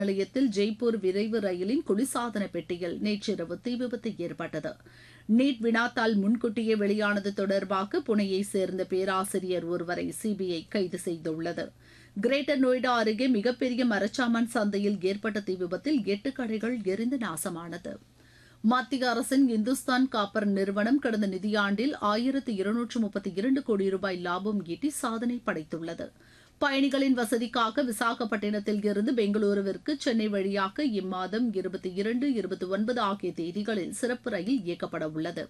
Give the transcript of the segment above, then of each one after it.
நிலையத்தில் ஜெய்ப்பூர் விரைவு ரயிலின் குளிர்சாதன பெட்டியில் நேற்றிரவு தீ விபத்து ஏற்பட்டது நீட் வினாத்தால் முன்கூட்டியே வெளியானது தொடர்பாக புனேயை சேர்ந்த பேராசிரியர் ஒருவரை சிபிஐ கைது செய்துள்ளது கிரேட்டர் நொய்டா அருகே மிகப்பெரிய மரச்சாமான் சந்தையில் ஏற்பட்ட தீ விபத்தில் எட்டு கடைகள் எரிந்து நாசமானது மத்திய அரசின் இந்துஸ்தான் காப்பர் நிறுவனம் கடந்த நிதியாண்டில் ஆயிரத்து இருநூற்று முப்பத்தி இரண்டு கோடி ரூபாய் லாபம் ஈட்டி சாதனை படைத்துள்ளது பயணிகளின் வசதிக்காக விசாகப்பட்டினத்தில் இருந்து பெங்களூருவிற்கு சென்னை வழியாக இம்மாதம் இருபத்தி இரண்டு இருபத்தி ஒன்பது ஆகிய தேதிகளில் சிறப்பு ரயில் இயக்கப்பட உள்ளது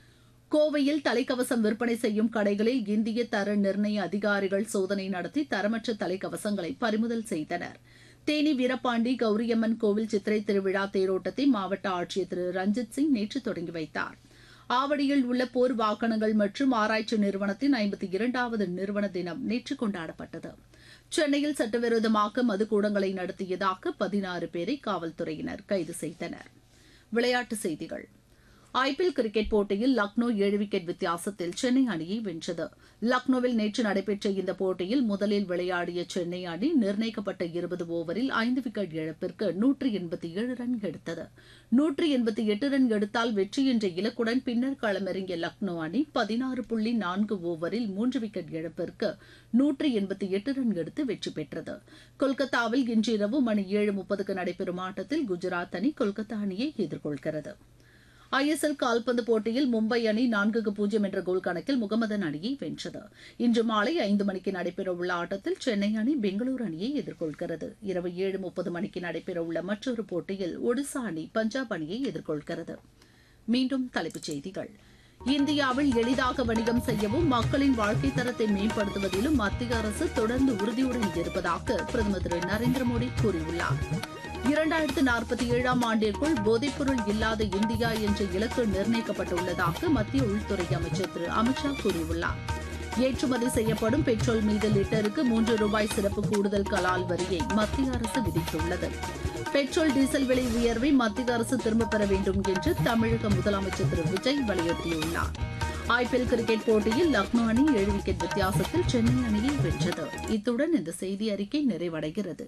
கோவையில் தலைக்கவசம் விற்பனை செய்யும் கடைகளில் இந்திய தர நிர்ணய அதிகாரிகள் சோதனை நடத்தி தரமற்ற தலைக்கவசங்களை பறிமுதல் செய்தனர் தேனி வீரபாண்டி கௌரியம்மன் கோவில் சித்திரை திருவிழா தேரோட்டத்தை மாவட்ட ஆட்சியர் திரு ரஞ்சித் சிங் நேற்று தொடங்கி வைத்தார் ஆவடியில் உள்ள போர் வாகனங்கள் மற்றும் ஆராய்ச்சி நிறுவனத்தின் ஐம்பத்தி இரண்டாவது நிறுவன தினம் நேற்று கொண்டாடப்பட்டது சென்னையில் சட்டவிரோதமாக மதுக்கூடங்களை நடத்தியதாக பதினாறு பேரை காவல்துறையினர் கைது செய்தனர் விளையாட்டுச் செய்திகள் ஐபிஎல் கிரிக்கெட் போட்டியில் லக்னோ ஏழு விக்கெட் வித்தியாசத்தில் சென்னை அணியை வென்றது லக்னோவில் நேற்று நடைபெற்ற இந்த போட்டியில் முதலில் விளையாடிய சென்னை அணி நிர்ணயிக்கப்பட்ட இருபது ஓவரில் ஐந்து விக்கெட் இழப்பிற்கு நூற்றி எண்பத்தி ஏழு ரன் எடுத்தது நூற்றி எண்பத்தி எட்டு ரன் எடுத்தால் வெற்றி என்ற இலக்குடன் பின்னர் களமிறங்கிய லக்னோ அணி பதினாறு புள்ளி நான்கு ஓவரில் மூன்று விக்கெட் இழப்பிற்கு நூற்றி எண்பத்தி எட்டு ரன் எடுத்து வெற்றி பெற்றது கொல்கத்தாவில் இன்று இரவு மணி ஏழு முப்பதுக்கு நடைபெறும் ஆட்டத்தில் குஜராத் அணி கொல்கத்தா அணியை எதிர்கொள்கிறது ஐஎஸ்எல் கால்பந்து போட்டியில் மும்பை அணி நான்குக்கு பூஜ்ஜியம் என்ற கோல் கணக்கில் முகமதன் அணியை வென்றது இன்று மாலை ஐந்து மணிக்கு நடைபெறவுள்ள ஆட்டத்தில் சென்னை அணி பெங்களூரு அணியை எதிர்கொள்கிறது இரவு ஏழு முப்பது மணிக்கு நடைபெறவுள்ள மற்றொரு போட்டியில் ஒடிசா அணி பஞ்சாப் அணியை எதிர்கொள்கிறது மீண்டும் தலைப்புச் செய்திகள் இந்தியாவில் எளிதாக வணிகம் செய்யவும் மக்களின் வாழ்க்கை தரத்தை மேம்படுத்துவதிலும் மத்திய அரசு தொடர்ந்து உறுதியுடன் இருப்பதாக பிரதமர் திரு நரேந்திர மோடி கூறியுள்ளார் இரண்டாயிரத்து நாற்பத்தி ஏழாம் ஆண்டிற்குள் போதைப்பொருள் இல்லாத இந்தியா என்ற இலக்கு நிர்ணயிக்கப்பட்டுள்ளதாக மத்திய உள்துறை அமைச்சர் திரு அமித்ஷா கூறியுள்ளார் ஏற்றுமதி செய்யப்படும் பெட்ரோல் மீது லிட்டருக்கு மூன்று ரூபாய் சிறப்பு கூடுதல் கலால் வரியை மத்திய அரசு விதித்துள்ளது பெட்ரோல் டீசல் விலை உயர்வை மத்திய அரசு திரும்பப் பெற வேண்டும் என்று தமிழக முதலமைச்சர் திரு விஜய் வலியுறுத்தியுள்ளார் ஐபிஎல் கிரிக்கெட் போட்டியில் லக்னோ அணி ஏழு விக்கெட் வித்தியாசத்தில் சென்னை அணியை வென்றது இத்துடன் இந்த செய்தி அறிக்கை நிறைவடைகிறது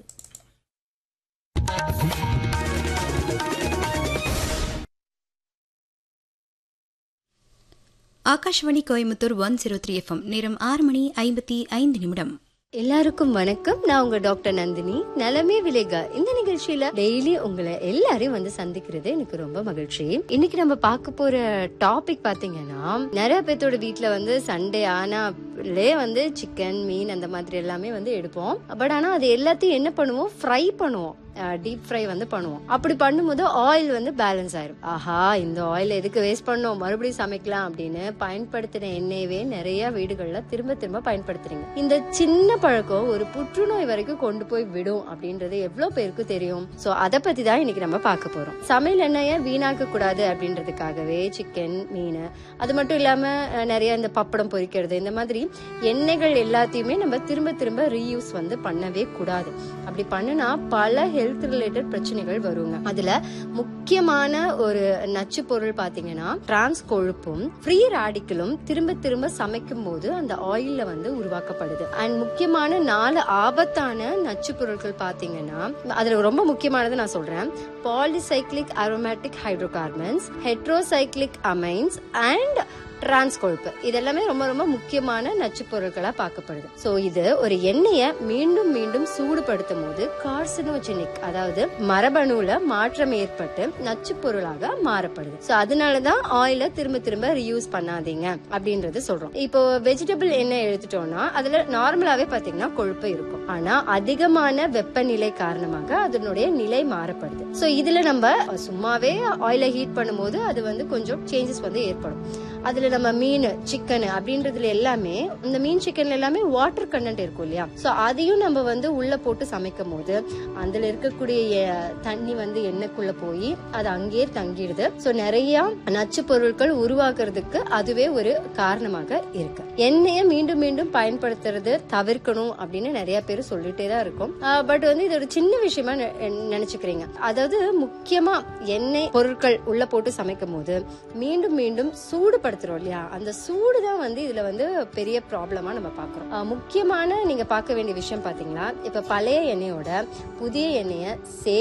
Akashvani Coimbatore one zero three FM நேரம் ஆறு மணி ஐம்பத்தி ஐந்து நிமிடம் எல்லாருக்கும் வணக்கம் நான் உங்க டாக்டர் நந்தினி நலமே விலேகா இந்த நிகழ்ச்சியில டெய்லி உங்களை எல்லாரையும் வந்து சந்திக்கிறது எனக்கு ரொம்ப மகிழ்ச்சி இன்னைக்கு நம்ம பார்க்க போற டாபிக் பாத்தீங்கன்னா நிறைய பேர்த்தோட வீட்ல வந்து சண்டே ஆனாலே வந்து சிக்கன் மீன் அந்த மாதிரி எல்லாமே வந்து எடுப்போம் பட் ஆனா அது எல்லாத்தையும் என்ன பண்ணுவோம் ஃப்ரை பண்ணுவோம் டீப் ஃப்ரை வந்து பண்ணுவோம் அப்படி பண்ணும்போது ஆயில் வந்து பேலன்ஸ் ஆயிரும் ஆஹா இந்த ஆயில் எதுக்கு வேஸ்ட் பண்ணோம் மறுபடியும் சமைக்கலாம் அப்படின்னு பயன்படுத்தின எண்ணெயவே நிறைய வீடுகள்ல திரும்ப திரும்ப பயன்படுத்துறீங்க இந்த சின்ன பழக்கம் ஒரு புற்றுநோய் வரைக்கும் கொண்டு போய் விடும் அப்படின்றது எவ்வளவு பேருக்கு தெரியும் சோ அத பத்தி தான் இன்னைக்கு நம்ம பார்க்க போறோம் சமையல் எண்ணெயை வீணாக்க கூடாது அப்படின்றதுக்காகவே சிக்கன் மீன் அது மட்டும் இல்லாம அஹ், நிறைய இந்த பப்படம் பொரிக்கிறது இந்த மாதிரி எண்ணெய்கள் எல்லாத்தையுமே நம்ம திரும்ப திரும்ப ரீயூஸ் வந்து பண்ணவே கூடாது அப்படி பண்ணுனா பல ஹெல்த் ரிலேட்டட் பிரச்சனைகள் வருங்க அதுல முக்கியமான ஒரு நச்சு பொருள் பாத்தீங்கன்னா டிரான்ஸ் கொழுப்பும் ஃப்ரீ ராடிக்கலும் திரும்ப திரும்ப சமைக்கும் போது அந்த ஆயில்ல வந்து உருவாக்கப்படுது அண்ட் முக்கியமான நாலு ஆபத்தான நச்சு பொருட்கள் பாத்தீங்கன்னா அதுல ரொம்ப முக்கியமானது நான் சொல்றேன் polycyclic aromatic hydrocarbons heterocyclic amines and trans கொழுப்பு இதெல்லாமே ரொம்ப ரொம்ப முக்கியமான நச்சு பொருட்களா பார்க்கப்படுது சோ இது ஒரு எண்ணெயை மீண்டும் மீண்டும் சூடுபடுத்தும் போது கார்சினோஜெனிக் அதாவது மரபணுல மாற்றம் ஏற்பட்டு நச்சு பொருளாக மாறப்படுது சோ அதனாலதான் ஆயில திரும்ப திரும்ப ரீயூஸ் பண்ணாதீங்க அப்படின்றது சொல்றோம் இப்போ வெஜிடபிள் எண்ணெய் எடுத்துட்டோம்னா அதுல நார்மலாவே பாத்தீங்கன்னா கொழுப்பு இருக்கும் ஆனா அதிகமான வெப்பநிலை காரணமாக அதனுடைய நிலை மாறப்படுது சோ இதுல நம்ம சும்மாவே ஆயில ஹீட் பண்ணும்போது அது வந்து கொஞ்சம் சேஞ்சஸ் வந்து ஏற்படும் அதுல நம்ம மீன் சிக்கன் அப்படின்றதுல எல்லாமே இந்த மீன் சிக்கன்ல எல்லாமே வாட்டர் கண்டென்ட் இருக்கும் இல்லையா சோ அதையும் நம்ம வந்து உள்ள போட்டு சமைக்கும் போது அதுல இருக்கக்கூடிய எ- தண்ணி வந்து எண்ணெய்க்குள்ள போய் அது அங்கேயே தங்கிடுது சோ நிறைய நச்சு பொருட்கள் உருவாக்குறதுக்கு அதுவே ஒரு காரணமாக இருக்கு எண்ணெயை மீண்டும் மீண்டும் பயன்படுத்துறது தவிர்க்கணும் அப்படின்னு நிறைய பேர் சொல்லிட்டே தான் இருக்கும் பட் வந்து இது ஒரு சின்ன விஷயமா நெ- நினைச்சுக்கிறீங்க அதாவது முக்கியமா எண்ணெய் பொருட்கள் உள்ள போட்டு சமைக்கும் போது மீண்டும் மீண்டும் சூடுபடுத்த சூடுபடுத்துறோம் இல்லையா அந்த சூடு தான் வந்து இதுல வந்து பெரிய ப்ராப்ளமா நம்ம பாக்குறோம் அஹ் முக்கியமான நீங்க பார்க்க வேண்டிய விஷயம் பாத்தீங்கன்னா இப்ப பழைய எண்ணெயோட புதிய எண்ணெயை சே